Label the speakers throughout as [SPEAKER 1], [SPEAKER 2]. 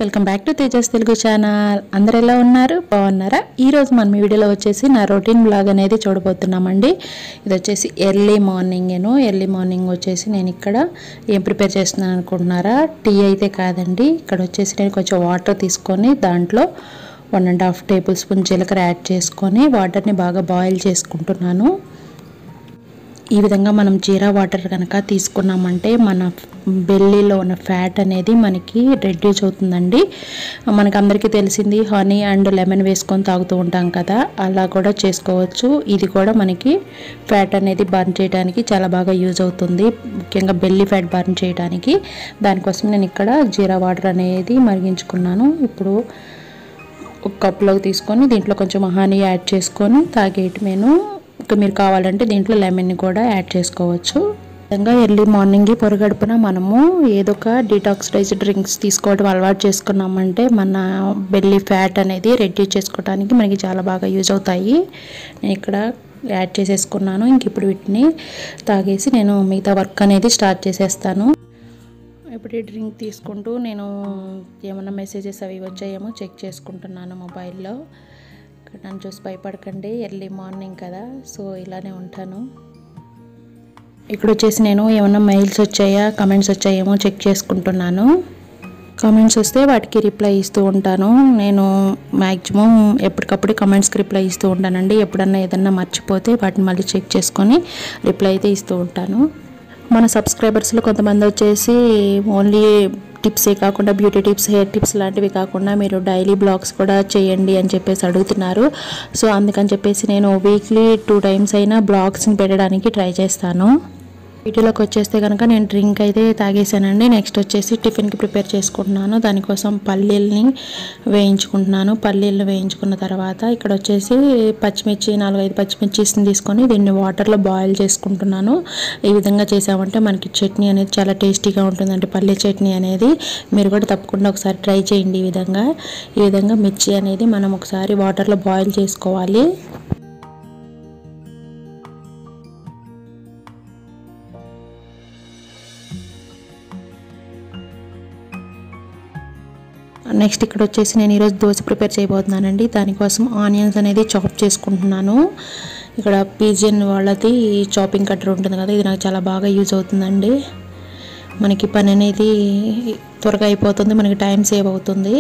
[SPEAKER 1] welcome back to Tejas Telugu channel అందరు ఎలా ఉన్నారు బాగున్నారా ఈరోజు మనం ఈ వీడియోలో వచ్చేసి నా రొటీన్ బ్లాగ్ అనేది చూడబోతున్నామండి ఇది వచ్చేసి ఎర్లీ మార్నింగేను ఎర్లీ మార్నింగ్ వచ్చేసి నేను ఇక్కడ ఏం ప్రిపేర్ చేస్తున్నాను అనుకుంటున్నారా టీ అయితే కాదండి ఇక్కడ వచ్చేసి నేను కొంచెం వాటర్ తీసుకొని దాంట్లో one and half tablespoon జీలకర్ర యాడ్ చేసుకొని వాటర్ని బాగా బాయిల్ చేసుకుంటున్నాను ఈ విధంగా మనం జీరా వాటర్ కనుక తీసుకున్నామంటే మన బెల్లీలో ఉన్న ఫ్యాట్ అనేది మనకి రెడ్యూస్ అవుతుందండి మనకు అందరికీ తెలిసింది హనీ అండ్ లెమన్ వేసుకొని తాగుతూ ఉంటాం కదా అలా కూడా చేసుకోవచ్చు ఇది కూడా మనకి ఫ్యాట్ అనేది బర్న్ చేయడానికి చాలా బాగా యూజ్ అవుతుంది ముఖ్యంగా బెల్లీ ఫ్యాట్ బర్న్ చేయడానికి దానికోసం నేను ఇక్కడ జీరా వాటర్ అనేది మరిగించుకున్నాను ఇప్పుడు ఒక కప్లోకి తీసుకొని దీంట్లో కొంచెం హనీ యాడ్ చేసుకొని తాగేయటమేను ఇంకా మీరు కావాలంటే దీంట్లో లెమన్ని కూడా యాడ్ చేసుకోవచ్చు విధంగా ఎర్లీ మార్నింగ్ పొరగడుపున మనము ఏదో ఒక డీటాక్సిడైజ్డ్ డ్రింక్స్ తీసుకోవడం అలవాటు చేసుకున్నామంటే మన బెల్లీ ఫ్యాట్ అనేది రెడ్యూస్ చేసుకోవడానికి మనకి చాలా బాగా యూజ్ అవుతాయి నేను ఇక్కడ యాడ్ చేసేసుకున్నాను ఇంక ఇప్పుడు వీటిని తాగేసి నేను మిగతా వర్క్ అనేది స్టార్ట్ చేసేస్తాను ఇప్పుడు ఈ డ్రింక్ తీసుకుంటూ నేను ఏమైనా మెసేజెస్ అవి వచ్చాయేమో చెక్ చేసుకుంటున్నాను మొబైల్లో ఇక్కడ నన్ను చూసి భయపడకండి ఎర్లీ మార్నింగ్ కదా సో ఇలానే ఉంటాను ఇక్కడ వచ్చేసి నేను ఏమైనా మెయిల్స్ వచ్చాయా కమెంట్స్ వచ్చాయేమో చెక్ చేసుకుంటున్నాను కామెంట్స్ వస్తే వాటికి రిప్లై ఇస్తూ ఉంటాను నేను మ్యాక్సిమం ఎప్పటికప్పుడు కమెంట్స్కి రిప్లై ఇస్తూ ఉంటానండి ఎప్పుడన్నా ఏదన్నా మర్చిపోతే వాటిని మళ్ళీ చెక్ చేసుకొని రిప్లై అయితే ఇస్తూ ఉంటాను మన సబ్స్క్రైబర్స్లో కొంతమంది వచ్చేసి ఓన్లీ టిప్సే కాకుండా బ్యూటీ టిప్స్ హెయిర్ టిప్స్ లాంటివి కాకుండా మీరు డైలీ బ్లాగ్స్ కూడా చేయండి అని చెప్పేసి అడుగుతున్నారు సో అందుకని చెప్పేసి నేను వీక్లీ టూ టైమ్స్ అయినా బ్లాగ్స్ని పెట్టడానికి ట్రై చేస్తాను వీటిలోకి వచ్చేస్తే కనుక నేను డ్రింక్ అయితే తాగేసానండి నెక్స్ట్ వచ్చేసి టిఫిన్కి ప్రిపేర్ చేసుకుంటున్నాను దానికోసం పల్లీల్ని వేయించుకుంటున్నాను పల్లీలను వేయించుకున్న తర్వాత ఇక్కడ వచ్చేసి పచ్చిమిర్చి నాలుగైదు పచ్చిమిర్చిని తీసుకొని దీన్ని వాటర్లో బాయిల్ చేసుకుంటున్నాను ఈ విధంగా చేసామంటే మనకి చట్నీ అనేది చాలా టేస్టీగా ఉంటుందండి పల్లీ చట్నీ అనేది మీరు కూడా తప్పకుండా ఒకసారి ట్రై చేయండి ఈ విధంగా ఈ విధంగా మిర్చి అనేది మనం ఒకసారి వాటర్లో బాయిల్ చేసుకోవాలి నెక్స్ట్ ఇక్కడ వచ్చేసి నేను ఈరోజు దోశ ప్రిపేర్ చేయబోతున్నానండి దానికోసం ఆనియన్స్ అనేది చాప్ చేసుకుంటున్నాను ఇక్కడ పీజియన్ వాళ్ళది చాపింగ్ కట్టర్ ఉంటుంది కదా ఇది నాకు చాలా బాగా యూజ్ అవుతుందండి మనకి పని అనేది త్వరగా అయిపోతుంది మనకి టైం సేవ్ అవుతుంది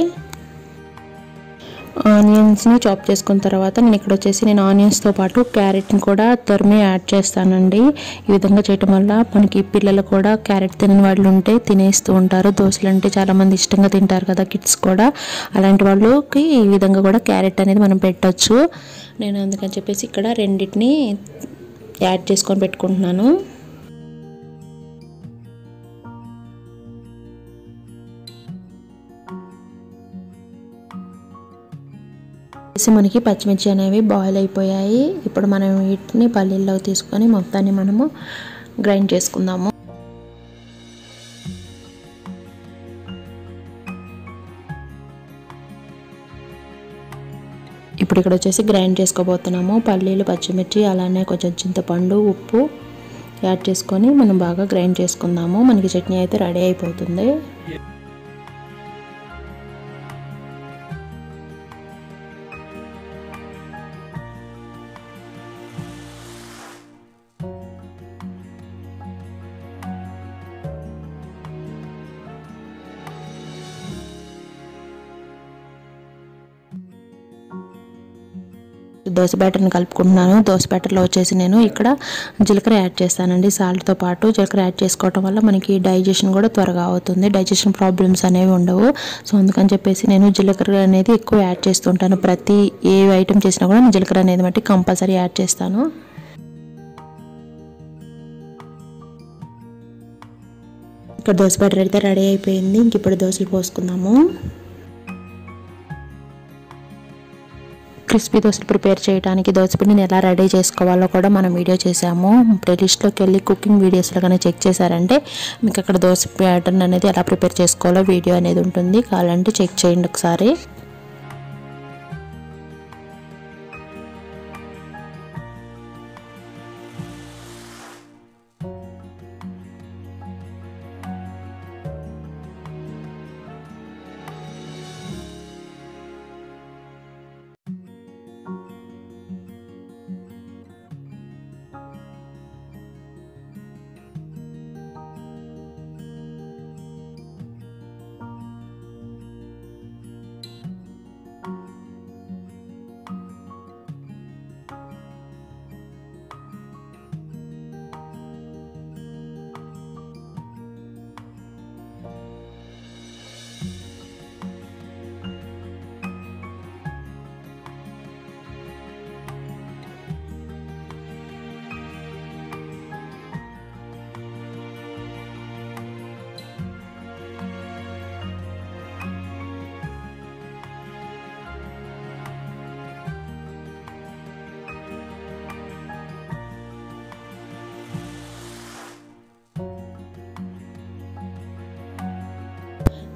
[SPEAKER 1] ఆనియన్స్ని చాప్ చేసుకున్న తర్వాత నేను ఇక్కడ వచ్చేసి నేను ఆనియన్స్తో పాటు క్యారెట్ని కూడా తురిమి యాడ్ చేస్తానండి ఈ విధంగా చేయటం వల్ల మనకి పిల్లలు కూడా క్యారెట్ తినని వాళ్ళు ఉంటే తినేస్తూ ఉంటారు దోశలు అంటే చాలామంది ఇష్టంగా తింటారు కదా కిడ్స్ కూడా అలాంటి వాళ్ళకి ఈ విధంగా కూడా క్యారెట్ అనేది మనం పెట్టచ్చు నేను అందుకని చెప్పేసి ఇక్కడ రెండింటిని యాడ్ చేసుకొని పెట్టుకుంటున్నాను వేసి మనకి పచ్చిమిర్చి అనేవి బాయిల్ అయిపోయాయి ఇప్పుడు మనం వీటిని పల్లీల్లో తీసుకొని మొత్తాన్ని మనము గ్రైండ్ చేసుకుందాము ఇప్పుడు ఇక్కడ వచ్చేసి గ్రైండ్ చేసుకోబోతున్నాము పల్లీలు పచ్చిమిర్చి అలానే కొంచెం చింతపండు ఉప్పు యాడ్ చేసుకొని మనం బాగా గ్రైండ్ చేసుకుందాము మనకి చట్నీ అయితే రెడీ అయిపోతుంది దోశ బ్యాటర్ని కలుపుకుంటున్నాను దోశ బ్యాటర్లో వచ్చేసి నేను ఇక్కడ జీలకర్ర యాడ్ చేస్తానండి సాల్ట్తో పాటు జీలకర్ర యాడ్ చేసుకోవటం వల్ల మనకి డైజెషన్ కూడా త్వరగా అవుతుంది డైజెషన్ ప్రాబ్లమ్స్ అనేవి ఉండవు సో అందుకని చెప్పేసి నేను జీలకర్ర అనేది ఎక్కువ యాడ్ చేస్తుంటాను ప్రతి ఏ ఐటెం చేసినా కూడా నేను జీలకర్ర అనేది బట్టి కంపల్సరీ యాడ్ చేస్తాను ఇక్కడ దోశ బ్యాటర్ అయితే రెడీ అయిపోయింది ఇంక ఇప్పుడు దోశలు పోసుకుందాము క్రిస్పీ దోశలు ప్రిపేర్ చేయడానికి దోశపిండిని ఎలా రెడీ చేసుకోవాలో కూడా మనం వీడియో చేసాము ప్లేలిస్ట్లోకి వెళ్ళి కుకింగ్ వీడియోస్లో కానీ చెక్ చేశారంటే మీకు అక్కడ దోశ ప్యాటర్న్ అనేది ఎలా ప్రిపేర్ చేసుకోవాలో వీడియో అనేది ఉంటుంది కావాలంటే చెక్ చేయండి ఒకసారి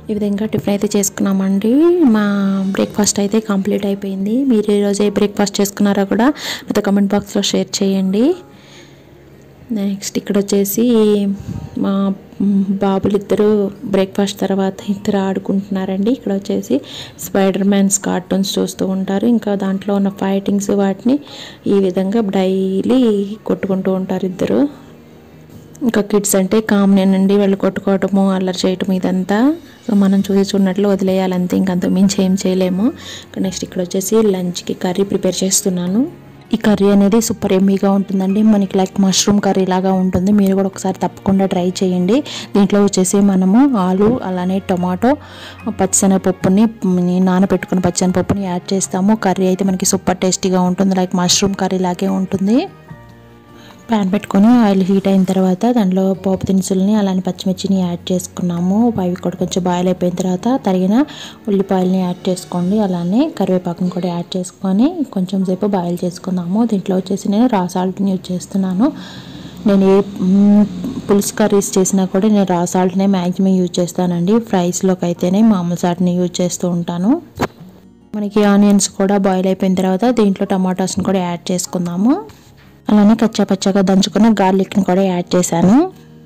[SPEAKER 1] ఈ విధంగా టిఫిన్ అయితే చేసుకున్నామండి మా బ్రేక్ఫాస్ట్ అయితే కంప్లీట్ అయిపోయింది మీరు ఈరోజు ఏ బ్రేక్ఫాస్ట్ చేసుకున్నారో కూడా నాతో కమెంట్ బాక్స్లో షేర్ చేయండి నెక్స్ట్ ఇక్కడ వచ్చేసి మా బాబులు ఇద్దరు బ్రేక్ఫాస్ట్ తర్వాత ఇద్దరు ఆడుకుంటున్నారండి ఇక్కడ వచ్చేసి స్పైడర్ మ్యాన్స్ కార్టూన్స్ చూస్తూ ఉంటారు ఇంకా దాంట్లో ఉన్న ఫైటింగ్స్ వాటిని ఈ విధంగా డైలీ కొట్టుకుంటూ ఉంటారు ఇద్దరు ఇంకా కిడ్స్ అంటే కామనేనండి వాళ్ళు కొట్టుకోవటము అల్లరి చేయటం ఇదంతా సో మనం చూసి చూడనట్లు వదిలేయాలంతే ఇంకంత మించి ఏం చేయలేము నెక్స్ట్ ఇక్కడ వచ్చేసి లంచ్కి కర్రీ ప్రిపేర్ చేస్తున్నాను ఈ కర్రీ అనేది సూపర్ ఎమ్మీగా ఉంటుందండి మనకి లైక్ మష్రూమ్ కర్రీ లాగా ఉంటుంది మీరు కూడా ఒకసారి తప్పకుండా ట్రై చేయండి దీంట్లో వచ్చేసి మనము ఆలు అలానే టొమాటో పచ్చిశనగపప్పుని నానబెట్టుకున్న పచ్చిశనగపప్పుని యాడ్ చేస్తాము కర్రీ అయితే మనకి సూపర్ టేస్టీగా ఉంటుంది లైక్ మష్రూమ్ కర్రీ లాగే ఉంటుంది ప్యాన్ పెట్టుకొని ఆయిల్ హీట్ అయిన తర్వాత దాంట్లో పోపు దినుసులని అలానే పచ్చిమిర్చిని యాడ్ చేసుకున్నాము అవి కూడా కొంచెం బాయిల్ అయిపోయిన తర్వాత తరిగిన ఉల్లిపాయలని యాడ్ చేసుకోండి అలానే కరివేపాకుని కూడా యాడ్ చేసుకొని కొంచెం సేపు బాయిల్ చేసుకుందాము దీంట్లో వచ్చేసి నేను రా సాల్ట్ని యూజ్ చేస్తున్నాను నేను ఏ మ్, పులుసు కర్రీస్ చేసినా కూడా నేను రా సాల్ట్నే మ్యాక్సిమం యూజ్ చేస్తానండి ఫ్రైస్లోకి అయితేనే మామూలు సాల్ట్ని యూజ్ చేస్తూ ఉంటాను మనకి ఆనియన్స్ కూడా బాయిల్ అయిపోయిన తర్వాత దీంట్లో టమాటాస్ని కూడా యాడ్ చేసుకుందాము అలానే కచ్చా పచ్చగా దంచుకున్న గార్లిక్ని కూడా యాడ్ చేశాను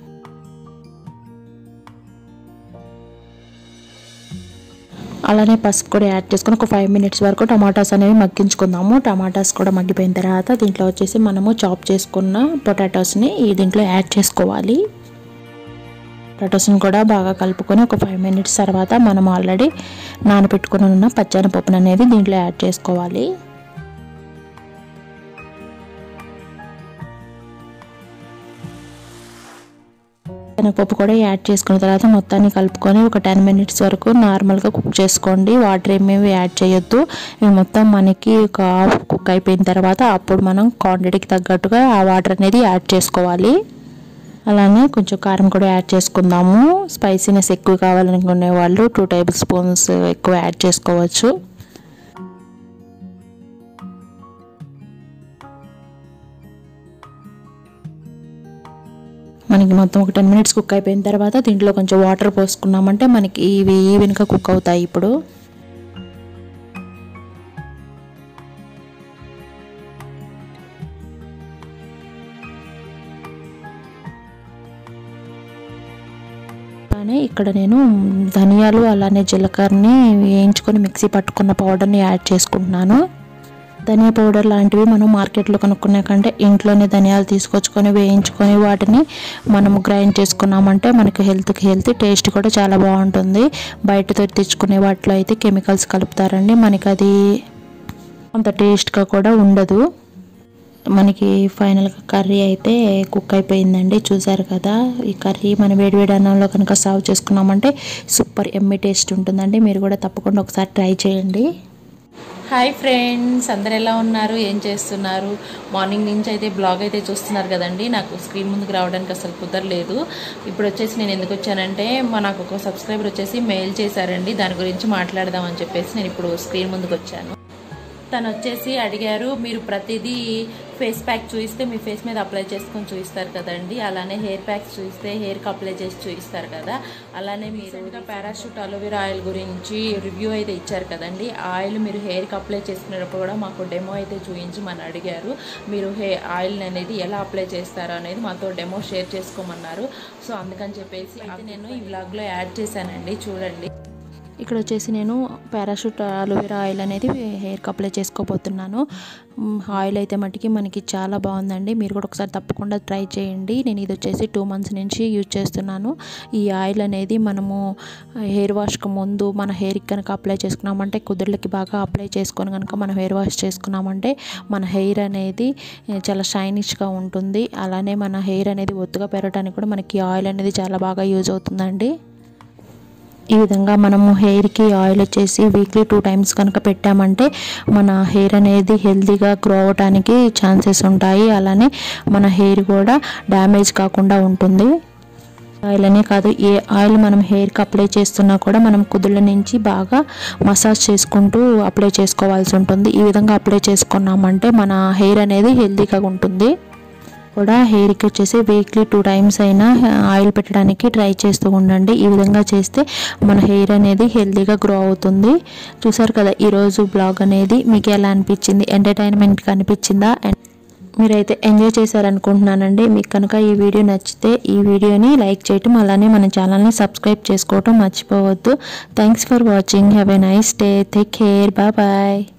[SPEAKER 1] అలానే పసుపు కూడా యాడ్ చేసుకుని ఒక ఫైవ్ మినిట్స్ వరకు టమాటాస్ అనేవి మగ్గించుకుందాము టమాటాస్ కూడా మగ్గిపోయిన తర్వాత దీంట్లో వచ్చేసి మనము చాప్ చేసుకున్న పొటాటోస్ని ఈ దీంట్లో యాడ్ చేసుకోవాలి పొటాటోస్ని కూడా బాగా కలుపుకొని ఒక ఫైవ్ మినిట్స్ తర్వాత మనం ఆల్రెడీ నానబెట్టుకుని ఉన్న పచ్చని పప్పును అనేది దీంట్లో యాడ్ చేసుకోవాలి శనగపప్పు కూడా యాడ్ చేసుకున్న తర్వాత మొత్తాన్ని కలుపుకొని ఒక టెన్ మినిట్స్ వరకు నార్మల్గా కుక్ చేసుకోండి వాటర్ ఏమేమి యాడ్ చేయొద్దు ఇవి మొత్తం మనకి ఒక హాఫ్ కుక్ అయిపోయిన తర్వాత అప్పుడు మనం క్వాంటిటీకి తగ్గట్టుగా ఆ వాటర్ అనేది యాడ్ చేసుకోవాలి అలానే కొంచెం కారం కూడా యాడ్ చేసుకుందాము స్పైసీనెస్ ఎక్కువ కావాలనుకునే వాళ్ళు టూ టేబుల్ స్పూన్స్ ఎక్కువ యాడ్ చేసుకోవచ్చు మనకి మొత్తం ఒక టెన్ మినిట్స్ కుక్ అయిపోయిన తర్వాత దీంట్లో కొంచెం వాటర్ పోసుకున్నామంటే మనకి ఇవి ఈవెన్గా కుక్ అవుతాయి ఇప్పుడు అలానే ఇక్కడ నేను ధనియాలు అలానే జీలకర్రని వేయించుకొని మిక్సీ పట్టుకున్న పౌడర్ని యాడ్ చేసుకుంటున్నాను ధనియా పౌడర్ లాంటివి మనం మార్కెట్లో కొనుక్కునే కంటే ఇంట్లోనే ధనియాలు తీసుకొచ్చుకొని వేయించుకొని వాటిని మనము గ్రైండ్ చేసుకున్నామంటే మనకి హెల్త్కి హెల్త్ టేస్ట్ కూడా చాలా బాగుంటుంది బయటతో తెచ్చుకునే వాటిలో అయితే కెమికల్స్ కలుపుతారండి మనకి అది అంత టేస్ట్గా కూడా ఉండదు మనకి ఫైనల్గా కర్రీ అయితే కుక్ అయిపోయిందండి చూసారు కదా ఈ కర్రీ మన వేడివేడి అన్నంలో కనుక సర్వ్ చేసుకున్నామంటే సూపర్ ఎమ్మి టేస్ట్ ఉంటుందండి మీరు కూడా తప్పకుండా ఒకసారి ట్రై చేయండి హాయ్ ఫ్రెండ్స్ అందరు ఎలా ఉన్నారు ఏం చేస్తున్నారు మార్నింగ్ నుంచి అయితే బ్లాగ్ అయితే చూస్తున్నారు కదండి నాకు స్క్రీన్ ముందుకు రావడానికి అసలు కుదరలేదు ఇప్పుడు వచ్చేసి నేను ఎందుకు వచ్చానంటే మా నాకు ఒక సబ్స్క్రైబర్ వచ్చేసి మెయిల్ చేశారండి దాని గురించి మాట్లాడదామని చెప్పేసి నేను ఇప్పుడు స్క్రీన్ ముందుకు వచ్చాను తను వచ్చేసి అడిగారు మీరు ప్రతిదీ ఫేస్ ప్యాక్ చూయిస్తే మీ ఫేస్ మీద అప్లై చేసుకొని చూపిస్తారు కదండి అలానే హెయిర్ ప్యాక్స్ చూయిస్తే హెయిర్కి అప్లై చేసి చూపిస్తారు కదా అలానే మీరు పారాషూట్ అలోవెరా ఆయిల్ గురించి రివ్యూ అయితే ఇచ్చారు కదండి ఆ ఆయిల్ మీరు హెయిర్కి అప్లై చేసుకునేటప్పుడు కూడా మాకు డెమో అయితే చూపించమని అడిగారు మీరు హే ఆయిల్ అనేది ఎలా అప్లై చేస్తారో అనేది మాతో డెమో షేర్ చేసుకోమన్నారు సో అందుకని చెప్పేసి అయితే నేను ఈ వ్లాగ్లో యాడ్ చేశానండి చూడండి ఇక్కడ వచ్చేసి నేను పారాషూట్ అలోవెరా ఆయిల్ అనేది హెయిర్కి అప్లై చేసుకోబోతున్నాను మ్, ఆయిల్ అయితే మటుకి మనకి చాలా బాగుందండి మీరు కూడా ఒకసారి తప్పకుండా ట్రై చేయండి నేను ఇది వచ్చేసి టూ మంత్స్ నుంచి యూజ్ చేస్తున్నాను ఈ ఆయిల్ అనేది మనము హెయిర్ వాష్కి ముందు మన హెయిర్కి కనుక అప్లై చేసుకున్నామంటే కుదుర్లకి బాగా అప్లై చేసుకొని కనుక మనం హెయిర్ వాష్ చేసుకున్నామంటే మన హెయిర్ అనేది ఏ, చాలా షైనిష్గా ఉంటుంది అలానే మన హెయిర్ అనేది ఒత్తుగా పెరగడానికి కూడా మనకి ఈ ఆయిల్ అనేది చాలా బాగా యూజ్ అవుతుందండి ఈ విధంగా మనము హెయిర్కి ఆయిల్ వచ్చేసి వీక్లీ టూ టైమ్స్ కనుక పెట్టామంటే మన హెయిర్ అనేది హెల్తీగా గ్రో అవ్వడానికి ఛాన్సెస్ ఉంటాయి అలానే మన హెయిర్ కూడా డ్యామేజ్ కాకుండా ఉంటుంది ఆయిల్ అనే కాదు ఏ ఆయిల్ మనం హెయిర్కి అప్లై చేస్తున్నా కూడా మనం కుదుళ్ళ నుంచి బాగా మసాజ్ చేసుకుంటూ అప్లై చేసుకోవాల్సి ఉంటుంది ఈ విధంగా అప్లై చేసుకున్నామంటే మన హెయిర్ అనేది హెల్తీగా ఉంటుంది కూడా హెయిర్కి వచ్చేసి వీక్లీ టూ టైమ్స్ అయినా ఆయిల్ పెట్టడానికి ట్రై చేస్తూ ఉండండి ఈ విధంగా చేస్తే మన హెయిర్ అనేది హెల్తీగా గ్రో అవుతుంది చూసారు కదా ఈరోజు బ్లాగ్ అనేది మీకు ఎలా అనిపించింది ఎంటర్టైన్మెంట్గా అనిపించిందా And మీరైతే ఎంజాయ్ చేశారనుకుంటున్నానండి మీకు కనుక ఈ వీడియో నచ్చితే ఈ వీడియోని లైక్ చేయటం అలానే మన ఛానల్ని సబ్స్క్రైబ్ చేసుకోవటం మర్చిపోవద్దు thanks for watching have a nice day take care bye bye